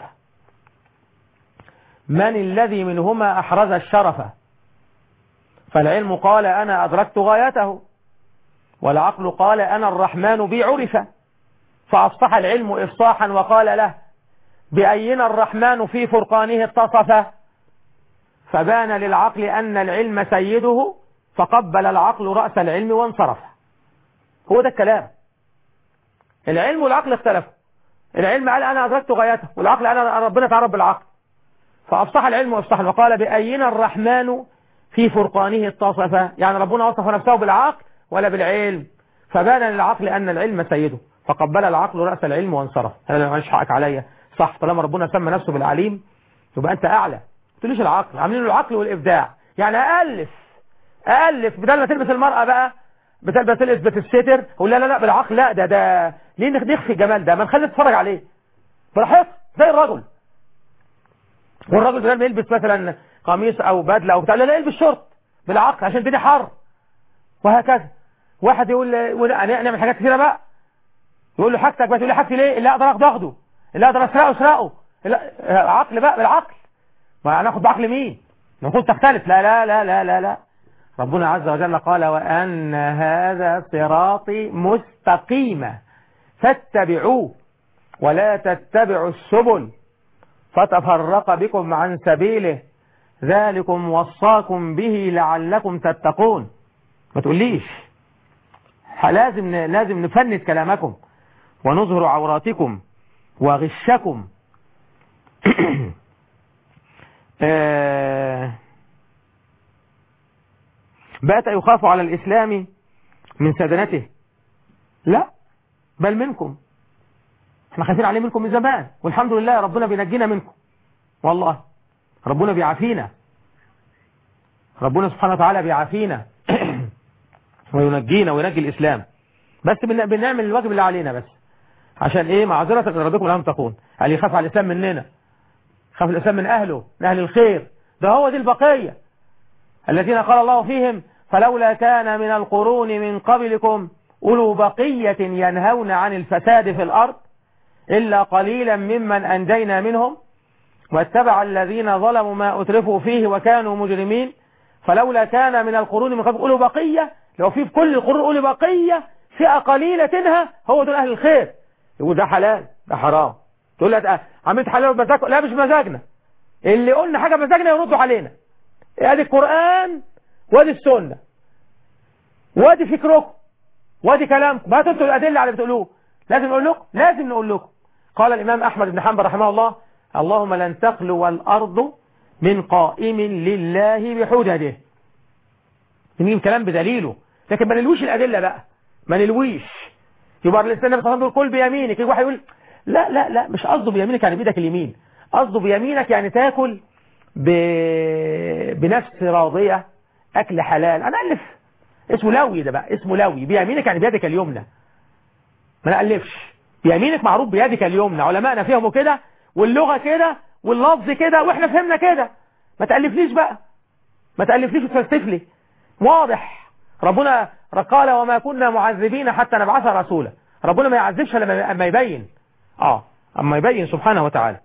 من الذي منهما أحرز الشرف فالعلم قال أنا أدركت غايته والعقل قال أنا الرحمن بي عرف فأفصح العلم إفصاحا وقال له بأينا الرحمن في فرقانه اتصف فبان للعقل أن العلم سيده فقبل العقل رأس العلم وانصرف هو ده الكلام العلم والعقل اختلفوا العلم قال أنا أدركت غايته والعقل أنا ربنا تعرف بالعقل فأفصح العلم وأفصح وقال بأينا الرحمن في فرقانه اتصف يعني ربنا وصف نفسه بالعقل ولا بالعلم فبان للعقل أن العلم سيده فقبل العقل رأس العلم وانصرف أنا مش حقك عليا صح طالما ربنا سمى نفسه بالعليم يبقى أنت أعلى تقوليش العقل عاملين له العقل والإبداع يعني أألف أألف بدل ما تلبس المرأة بقى بدل ما تلبس الستر قول لا لا لا بالعقل لا ده ده ليه نخفي الجمال ده ما نخلي نتفرج عليه براحتك زي الرجل والراجل بدل ما يلبس مثلا قميص او بدله او بتاع لا لا يلبس شورت بالعقل عشان الدنيا حر وهكذا واحد يقول نعمل حاجات كثيره بقى يقول له حاجتك بقى تقول لي حاجتي ليه اللي اقدر اخده اخده اللي اقدر اسرقه اسرقه عقل بقى بالعقل ما هناخد بعقل مين المفروض تختلف لا لا لا لا لا لا ربنا عز وجل قال وأن هذا صراطي مستقيما فاتبعوه ولا تتبعوا السبل فتفرق بكم عن سبيله ذلكم وصاكم به لعلكم تتقون ما تقوليش لازم لازم نفند كلامكم ونظهر عوراتكم وغشكم آه بات يخاف على الإسلام من سدنته لا بل منكم احنا خايفين عليه منكم من زمان والحمد لله ربنا بينجينا منكم والله ربنا بيعافينا ربنا سبحانه وتعالى بيعافينا وينجينا وينجي الإسلام بس بن- بنعمل الواجب اللي علينا بس عشان ايه معذرة ربكم لم تكون قال يخاف على الإسلام مننا خاف الإسلام من أهله من أهل الخير ده هو دي البقية الذين قال الله فيهم فلولا كان من القرون من قبلكم أولو بقية ينهون عن الفساد في الأرض إلا قليلا ممن أنجينا منهم واتبع الذين ظلموا ما أترفوا فيه وكانوا مجرمين فلولا كان من القرون من قبل أولو بقية لو في في كل القرون أولو بقية فئة قليلة تنهى هو دول أهل الخير يقول ده حلال ده حرام تقول لك عملت حلال بمزاج لا مش مزاجنا اللي قلنا حاجة مزاجنا يردوا علينا ادي القرآن وادي السنة وادي فكركم وادي كلامكم ما انتوا الأدلة على اللي بتقولوه لازم نقول لكم لازم نقول لكم قال الإمام أحمد بن حنبل رحمه الله اللهم لن تخلو الأرض من قائم لله بحججه نجيب كلام بدليله لكن ما نلويش الأدلة بقى ما نلويش يبقى الإنسان النبي صلى الله عليه وسلم كل بيمينك يجي واحد يقول لا لا لا مش قصده بيمينك يعني بيدك اليمين قصده بيمينك يعني تاكل ب... بنفس راضية أكل حلال أنا ألف اسمه لوي ده بقى اسمه لوي بيمينك يعني بيدك اليمنى ما نألفش بيمينك معروف بيدك اليمنى علماءنا فهموا كده واللغة كده واللفظ كده واحنا فهمنا كده ما تألفليش بقى ما تألفليش وتفلسف لي واضح ربنا قال وما كنا معذبين حتى نبعث رسولا ربنا ما يعذبش لما اما يبين اه اما يبين سبحانه وتعالى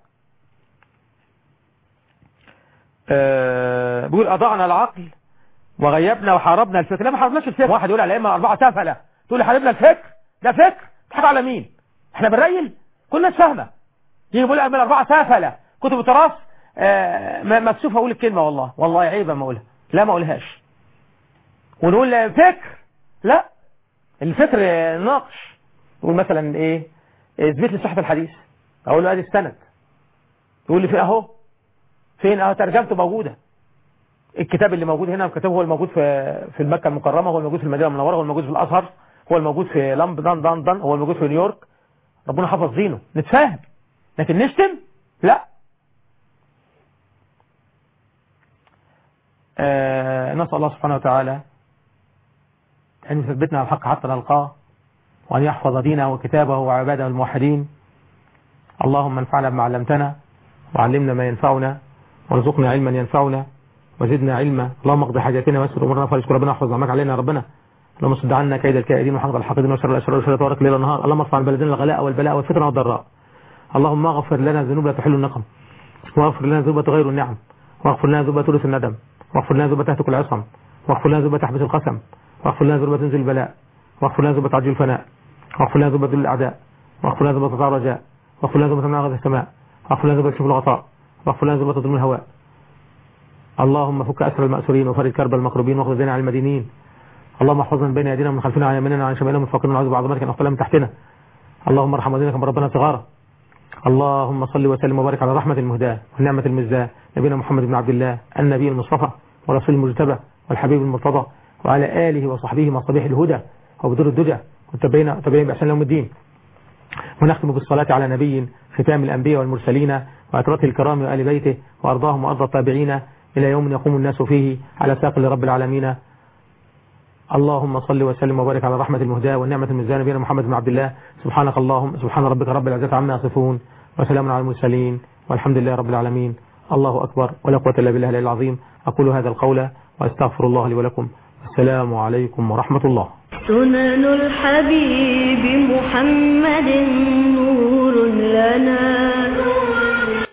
آه بيقول اضعنا العقل وغيبنا وحاربنا الفكر لا ما حاربناش الفكر واحد يقول على الائمه اربعه سفله تقول لي حاربنا الفكر ده فكر تضحك على مين احنا بنريل كل الناس فاهمه يجي يقول الائمه الاربعه سفله كتب التراث آه مكسوف اقول الكلمه والله والله عيب ما اقولها لا ما اقولهاش ونقول فكر لا الفكر ناقش يقول مثلا ايه اثبت لي صحة الحديث اقول له ادي السند يقول لي في اهو فين اهو ترجمته موجودة الكتاب اللي موجود هنا الكتاب هو الموجود في في المكة المكرمة هو الموجود في المدينة المنورة هو الموجود في الازهر هو الموجود في لندن لندن هو الموجود في نيويورك ربنا حفظ دينه نتفاهم لكن نشتم لا آه نسأل الله سبحانه وتعالى أن يثبتنا على الحق حتى نلقاه وأن يحفظ دينه وكتابه وعباده الموحدين اللهم انفعنا بما علمتنا وعلمنا ما ينفعنا وارزقنا علما ينفعنا وزدنا علما اللهم اقضي حاجاتنا ويسر امورنا فرج ربنا احفظ نعمك علينا يا ربنا اللهم صد عنا كيد الكائدين وحفظ الحاقدين وشر الاشرار وشر تبارك ليل ونهار اللهم ارفع عن بلدنا الغلاء والبلاء والفتن والضراء اللهم اغفر لنا ذنوب لا تحل النقم واغفر لنا ذنوب تغير النعم واغفر لنا ذنوب تورث الندم واغفر لنا ذنوب تهتك العصم واغفر لنا ذنوب تحبس القسم واغفر لنا ذنوب تنزل البلاء واغفر لنا ذنوب تعجل الفناء واغفر لنا ذنوب ذل الاعداء واغفر لنا ذنوب تطاع الرجاء واغفر لنا ذنوب تمنع غد السماء واغفر لنا ذنوب تكشف الغطاء واغفر لنا ذنوب تظلم الهواء اللهم فك اسر المأسورين وفرج كرب المكروبين واخذ دينا على المدينين اللهم احفظنا من بين ايدينا ومن خلفنا وعن يميننا وعن شمالنا ومن فوقنا ونعوذ بعظمتك ان نغفل من تحتنا اللهم ارحم والدينا كما ربنا صغارا اللهم صل وسلم وبارك على رحمة المهداة والنعمة المزداة نبينا محمد بن عبد الله النبي المصطفى ورسول المجتبى والحبيب المرتضى وعلى آله وصحبه مصابيح الهدى وبدور الدجى والتبين تبين بأحسن يوم الدين ونختم بالصلاة على نبي ختام الأنبياء والمرسلين وأترته الكرام وآل بيته وأرضاهم وأرضى التابعين إلى يوم يقوم الناس فيه على ساق لرب العالمين اللهم صل وسلم وبارك على رحمة المهداة والنعمة المزداة نبينا محمد بن عبد الله سبحانك اللهم سبحان ربك رب العزة عما يصفون وسلام على المرسلين والحمد لله رب العالمين الله أكبر ولا قوة إلا بالله العلي العظيم أقول هذا القول وأستغفر الله لي ولكم السلام عليكم ورحمة الله سنن الحبيب محمد نور لنا